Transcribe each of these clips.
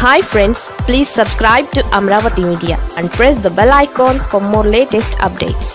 hi friends please subscribe to Amaravati media and press the bell icon for more latest updates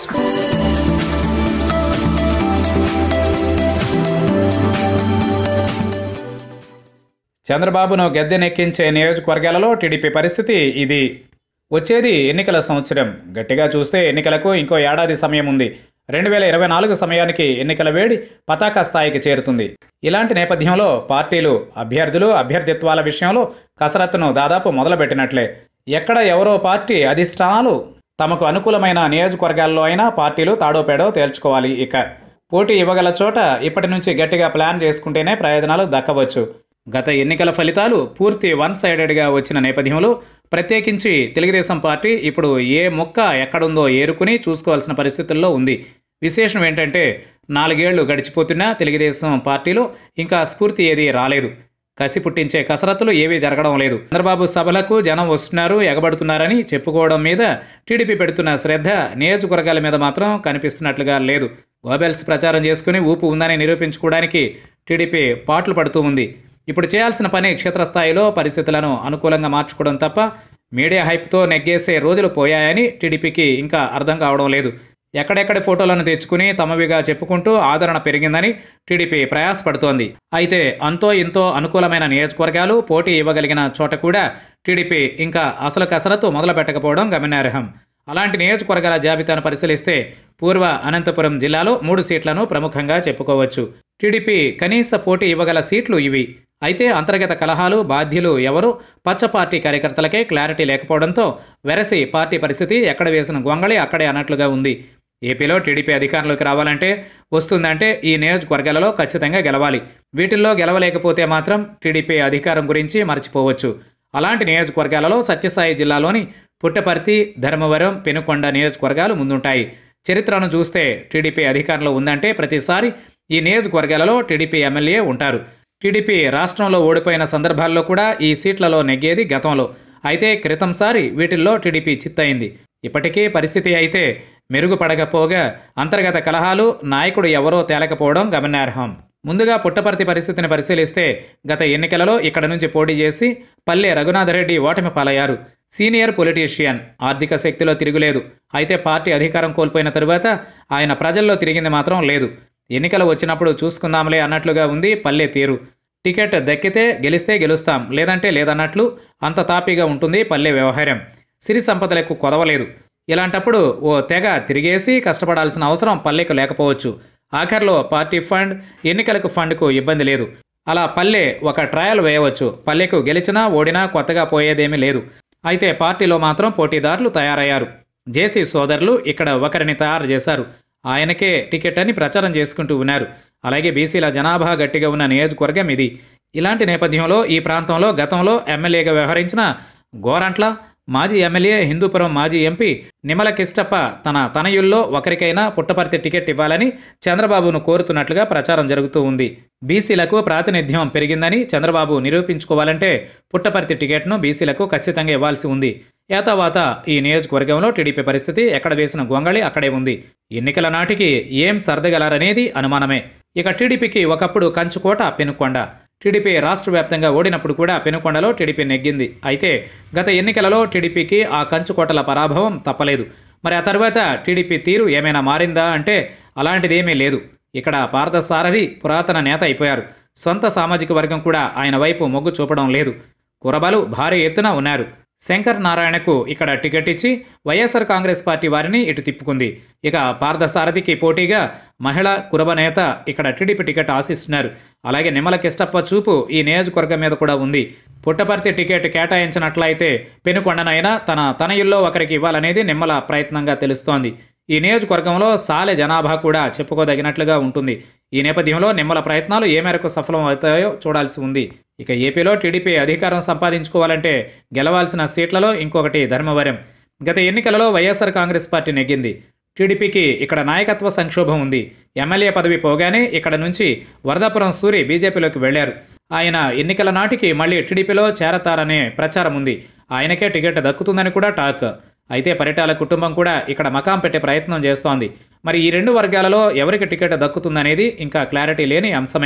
చంద్రబాబును గద్దెనెక్కించే నియోజకవర్గాలలో TDP పరిస్థితి ఇది వచ్చేది ఎన్నికల సంవత్సరం గట్టిగా చూస్తే ఎన్నికలకు ఇంకో ఏడాది సమయం ఉంది రెండు వేల ఇరవై నాలుగు సమయానికి ఎన్నికల వేడి పతాక స్థాయికి చేరుతుంది ఇలాంటి నేపథ్యంలో పార్టీలు అభ్యర్థులు అభ్యర్థిత్వాల విషయంలో కసరత్తును దాదాపు మొదలుపెట్టినట్లే ఎక్కడ ఎవరో పార్టీ అధిష్టానాలు తమకు అనుకూలమైన నియోజకవర్గాల్లో అయినా పార్టీలు తాడోపేడో తేల్చుకోవాలి ఇక పోటీ ఇవ్వగల చోట ఇప్పటి నుంచి గట్టిగా ప్లాన్ చేసుకుంటేనే ప్రయోజనాలు దక్కవచ్చు గత ఎన్నికల ఫలితాలు పూర్తి వన్ సైడెడ్గా వచ్చిన నేపథ్యంలో ప్రత్యేకించి తెలుగుదేశం పార్టీ ఇప్పుడు ఏ మొక్క ఎక్కడుందో ఏరుకుని చూసుకోవాల్సిన పరిస్థితుల్లో ఉంది విశేషం ఏంటంటే నాలుగేళ్లు గడిచిపోతున్నా తెలుగుదేశం పార్టీలో ఇంకా స్ఫూర్తి ఏదీ రాలేదు కసి పుట్టించే కసరత్తులు ఏవీ జరగడం లేదు చంద్రబాబు సభలకు జనం వస్తున్నారు ఎగబడుతున్నారని చెప్పుకోవడం మీద టీడీపీ పెడుతున్న శ్రద్ధ నియోజకవర్గాల మీద మాత్రం కనిపిస్తున్నట్లుగా లేదు గోబెల్స్ ప్రచారం చేసుకుని ఊపు ఉందని నిరూపించుకోవడానికి టీడీపీ పాటలు పడుతూ ఉంది ఇప్పుడు చేయాల్సిన పని క్షేత్రస్థాయిలో పరిస్థితులను అనుకూలంగా మార్చుకోవడం తప్ప మీడియా హైప్తో నెగ్గేసే రోజులు పోయాయని టీడీపీకి ఇంకా అర్థం కావడం లేదు ఎక్కడెక్కడి ఫోటోలను తెచ్చుకుని తమవిగా చెప్పుకుంటూ ఆదరణ పెరిగిందని టీడీపీ ప్రయాసపడుతోంది అయితే అంతో ఇంతో అనుకూలమైన నియోజకవర్గాలు పోటీ ఇవ్వగలిగిన చోట కూడా టీడీపీ ఇంకా అసలు కసరత్తు మొదలు పెట్టకపోవడం గమనార్హం అలాంటి నియోజకవర్గాల జాబితాను పరిశీలిస్తే పూర్వ అనంతపురం జిల్లాలో మూడు సీట్లను ప్రముఖంగా చెప్పుకోవచ్చు టీడీపీ కనీస పోటీ ఇవ్వగల సీట్లు ఇవి అయితే అంతర్గత కలహాలు బాధ్యులు ఎవరు పచ్చ పార్టీ కార్యకర్తలకే క్లారిటీ లేకపోవడంతో వెరసి పార్టీ పరిస్థితి ఎక్కడ వేసిన గొంగళి అక్కడే అన్నట్లుగా ఉంది ఏపీలో టీడీపీ అధికారంలోకి రావాలంటే వస్తుందంటే ఈ నియోజకవర్గాలలో ఖచ్చితంగా గెలవాలి వీటిల్లో గెలవలేకపోతే మాత్రం టీడీపీ అధికారం గురించి మర్చిపోవచ్చు అలాంటి నియోజకవర్గాలలో సత్యసాయి జిల్లాలోని పుట్టపర్తి ధర్మవరం పెనుకొండ నియోజకవర్గాలు ముందుంటాయి చరిత్రను చూస్తే టీడీపీ అధికారంలో ఉందంటే ప్రతిసారి ఈ నియోజకవర్గాలలో టీడీపీ ఎమ్మెల్యే ఉంటారు టీడీపీ రాష్ట్రంలో ఓడిపోయిన సందర్భాల్లో కూడా ఈ సీట్లలో నెగ్గేది గతంలో అయితే క్రితంసారి వీటిల్లో టీడీపీ చిత్తయింది ఇప్పటికీ పరిస్థితి అయితే మెరుగుపడకపోగా అంతర్గత కలహాలు నాయకుడు ఎవరో తేలకపోవడం గమనార్హం ముందుగా పుట్టపర్తి పరిస్థితిని పరిశీలిస్తే గత ఎన్నికలలో ఇక్కడ నుంచి పోటీ చేసి పల్లె రఘునాథరెడ్డి ఓటమి పాలయ్యారు సీనియర్ పొలిటీషియన్ ఆర్థిక శక్తిలో తిరుగులేదు అయితే పార్టీ అధికారం కోల్పోయిన తరువాత ఆయన ప్రజల్లో తిరిగింది మాత్రం లేదు ఎన్నికలు వచ్చినప్పుడు చూసుకుందాంలే అన్నట్లుగా ఉంది పల్లె తీరు టికెట్ దక్కితే గెలిస్తే గెలుస్తాం లేదంటే లేదన్నట్లు అంత తాపీగా ఉంటుంది పల్లె వ్యవహారం సిరి సంపదలకు కొదవలేదు ఇలాంటప్పుడు ఓ తెగ తిరిగేసి కష్టపడాల్సిన అవసరం పల్లెకు లేకపోవచ్చు ఆఖర్లో పార్టీ ఫండ్ ఎన్నికలకు ఫండ్కు ఇబ్బంది లేదు అలా పల్లె ఒక ట్రయల్ వేయవచ్చు పల్లెకు గెలిచినా ఓడినా కొత్తగా పోయేదేమీ లేదు అయితే పార్టీలో మాత్రం పోటీదారులు తయారయ్యారు జేసీ సోదరులు ఇక్కడ ఒకరిని తయారు చేశారు ఆయనకే టికెట్ అని ప్రచారం చేసుకుంటూ ఉన్నారు అలాగే బీసీల జనాభా గట్టిగా ఉన్న నియోజకవర్గం ఇది ఇలాంటి నేపథ్యంలో ఈ ప్రాంతంలో గతంలో ఎమ్మెల్యేగా వ్యవహరించిన గోరంట్ల మాజీ ఎమ్మెల్యే హిందూపురం మాజీ ఎంపీ నిమ్మల కిష్టప్ప తన తనయుల్లో ఒకరికైనా పుట్టపర్తి టికెట్ ఇవ్వాలని చంద్రబాబును కోరుతున్నట్లుగా ప్రచారం జరుగుతూ ఉంది బీసీలకు ప్రాతినిధ్యం పెరిగిందని చంద్రబాబు నిరూపించుకోవాలంటే పుట్టపర్తి టికెట్ను బీసీలకు ఖచ్చితంగా ఇవ్వాల్సి ఉంది ఏతావాత ఈ నియోజకవర్గంలో టీడీపీ పరిస్థితి ఎక్కడ వేసిన గొంగళి అక్కడే ఉంది ఎన్నికల నాటికి ఏం సర్దగలరనేది అనుమానమే ఇక టీడీపీకి ఒకప్పుడు కంచుకోట పెనుకొండ టీడీపీ రాష్ట్ర వ్యాప్తంగా ఓడినప్పుడు కూడా పెనుకొండలో టీడీపీ నెగ్గింది అయితే గత ఎన్నికలలో టీడీపీకి ఆ కంచుకోటల పరాభవం తప్పలేదు మరి ఆ తర్వాత టీడీపీ తీరు ఏమైనా మారిందా అంటే అలాంటిదేమీ లేదు ఇక్కడ పార్థసారథి పురాతన నేత అయిపోయారు సొంత సామాజిక వర్గం కూడా ఆయన వైపు మొగ్గు చూపడం లేదు కురబలు భారీ ఎత్తున ఉన్నారు శంకర్ నారాయణకు ఇక్కడ టికెట్ ఇచ్చి వైఎస్ఆర్ కాంగ్రెస్ పార్టీ వారిని ఇటు తిప్పుకుంది ఇక పార్థసారథికి పోటీగా మహిళ కురబ నేత ఇక్కడ టీడీపీ టికెట్ ఆశిస్తున్నారు అలాగే నిమ్మల కిష్టప్ప చూపు ఈ నియోజకవర్గం మీద కూడా ఉంది పుట్టపర్తి టికెట్ కేటాయించినట్లయితే పెనుకొండనైనా తన తనయుల్లో ఒకరికి ఇవ్వాలనేది నిమ్మల ప్రయత్నంగా తెలుస్తోంది ఈ నియోజకవర్గంలో సాలె జనాభా కూడా చెప్పుకోదగినట్లుగా ఉంటుంది ఈ నేపథ్యంలో నిమ్మల ప్రయత్నాలు ఏ మేరకు సఫలం అవుతాయో చూడాల్సి ఉంది ఇక ఏపీలో టీడీపీ అధికారం సంపాదించుకోవాలంటే గెలవాల్సిన సీట్లలో ఇంకొకటి ధర్మవరం గత ఎన్నికలలో వైఎస్ఆర్ కాంగ్రెస్ పార్టీ నెగ్గింది టీడీపీకి ఇక్కడ నాయకత్వ సంక్షోభం ఉంది ఎమ్మెల్యే పదవి పోగానే ఇక్కడ నుంచి వరదాపురం సూరి బీజేపీలోకి వెళ్లారు ఆయన ఎన్నికల నాటికి మళ్ళీ టీడీపీలో చేరతారనే ప్రచారం ఉంది ఆయనకే టికెట్ దక్కుతుందని కూడా టాక్ అయితే పరిటాల కుటుంబం కూడా ఇక్కడ మకాం పెట్టే ప్రయత్నం చేస్తోంది మరి ఈ రెండు వర్గాలలో ఎవరికి టికెట్ దక్కుతుందనేది ఇంకా క్లారిటీ లేని అంశమే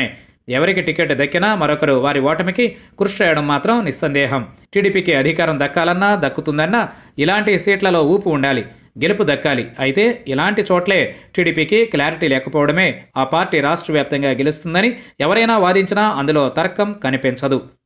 ఎవరికి టికెట్ దక్కినా మరొకరు వారి ఓటమికి కృషి చేయడం మాత్రం నిస్సందేహం టీడీపీకి అధికారం దక్కాలన్నా దక్కుతుందన్నా ఇలాంటి సీట్లలో ఊపు ఉండాలి గెలుపు దక్కాలి అయితే ఇలాంటి చోట్లే టీడీపీకి క్లారిటీ లేకపోవడమే ఆ పార్టీ రాష్ట్ర వ్యాప్తంగా గెలుస్తుందని ఎవరైనా వాదించినా అందులో తర్కం కనిపించదు